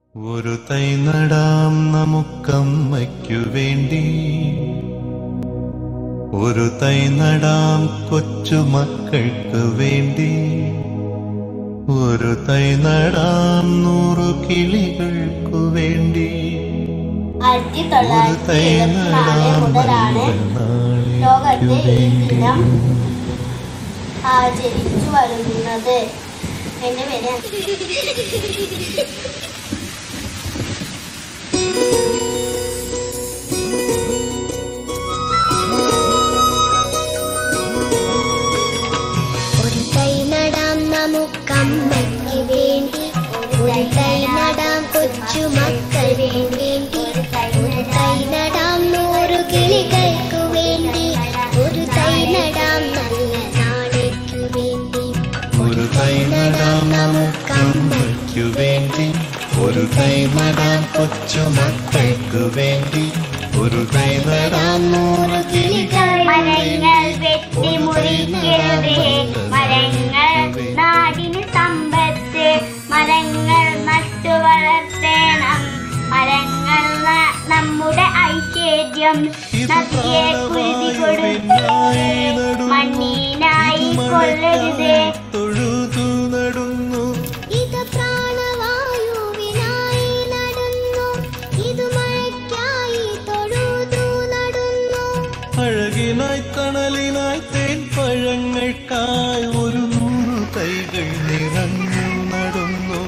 ഒരു തൈ നടാം നമുക്കമ്മയ്ക്കു വേണ്ടി ഒരു തൈ നടാം കൊച്ചുമക്കൾക്ക് വേണ്ടി ഒരു തൈ നടാം നൂറു കിളികൾക്കു വേണ്ടി ആയിരത്തി ഒരു തൊള്ളായിരത്തി തൈ എഴുപത്തിനാല് നടാം മുതലാണ് നല്ല ലോകത്ത് നാളേക്കു ഈ വേണ്ടി ദിനം ആചരിച്ചു വരുന്നത് എന്റെ പേര് ഒരു തൈ നടാം നമുക്കമ്മയ്ക്ക് വേണ്ടി ഒരു തൈ നടാം കൊച്ചുമക്കൾ വേണ്ടി ഒരു തൈ നടാം നൂറ് കിളികൾക്കു വേണ്ടി ഒരു തൈ നടാം നല്ല നാളേക്കു വേണ്ടി ഒരു തൈ നടാം നമുക്കമ്മയ്ക്കു വേണ്ടി ഒരു തൈ നടാം കൊച്ചുമക്കൾക്കു വേണ്ടി ഒരു തൈ നടാം നൂറ് കിളികൾ മരങ്ങൾ വെട്ടി മുറിക്കരുതേ മരങ്ങൾ നാടിന് സമ്പത്ത് മരങ്ങൾ നട്ടു വളർത്തണം മരങ്ങൾ ന- നമ്മുടെ ഐശ്വര്യം നദിയെ കുരുതി കൊടുത്ത് മണ്ണിനായി കൊള്ളരുത് തൊഴുതു നടുന്നു ഇത് പ്രാണവായുവിനായി നടന്നു ഇത് മഴയ്ക്കായി തൊഴുതു നടന്നു അഴകിനായി തണലിനായി തേൻ പഴങ്ങൾക്കായി ഒരു നൂറു തൈകൾ നിറഞ്ഞു നടന്നു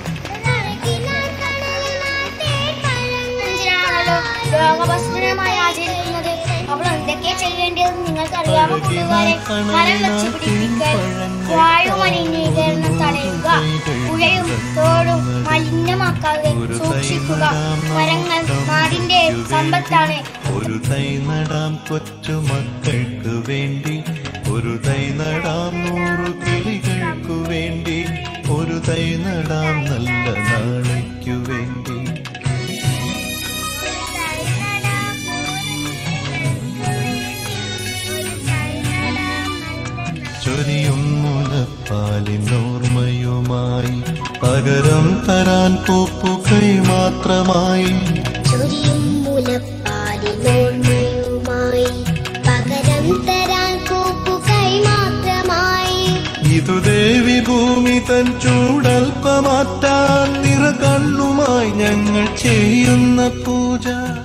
എന്തിനാണല്ലോ ലോകഭസ്മനമായി ആചരിക്കുന്നത് അപ്പോൾ എന്തൊക്കെ ചെയ്യേണ്ടതെന്ന് നിങ്ങൾക്കറിയാമോ കൂട്ടുകാരെ മരം വെച്ച് പിടിപ്പിക്കൽ വായു മലിനീകരണം തടയുക പുഴയും തോടും മലിനമാക്കാതെ സൂക്ഷിക്കുക മരങ്ങൾ നാടിന്റെ സമ്പത്താണ് ഒരു തൈ നടാം കൊച്ചുമക്കൾക്ക് വേണ്ടി ഒരു തൈ നടാം നൂറു കിളികൾക്കു വേണ്ടി ഒരു തൈ നടാം നല്ല നാളേക്കു വേണ്ടി ചൊരിയും മുലപ്പാലിനോർമ്മയുമായി പകരം തരാൻ പൂപ്പുകൈ മാത്രമായി ചൊരിയും മുലപ്പാലിനോർമ്മയുമായി പകരം തരാൻ കൂപ്പുകൈ മാത്രമായി ഇതു ദേവി ഭൂമി തൻ ചൂടൽപ്പമാറ്റാൻ നിറ കണ്ണുമായി ഞങ്ങൾ ചെയ്യുന്ന പൂജ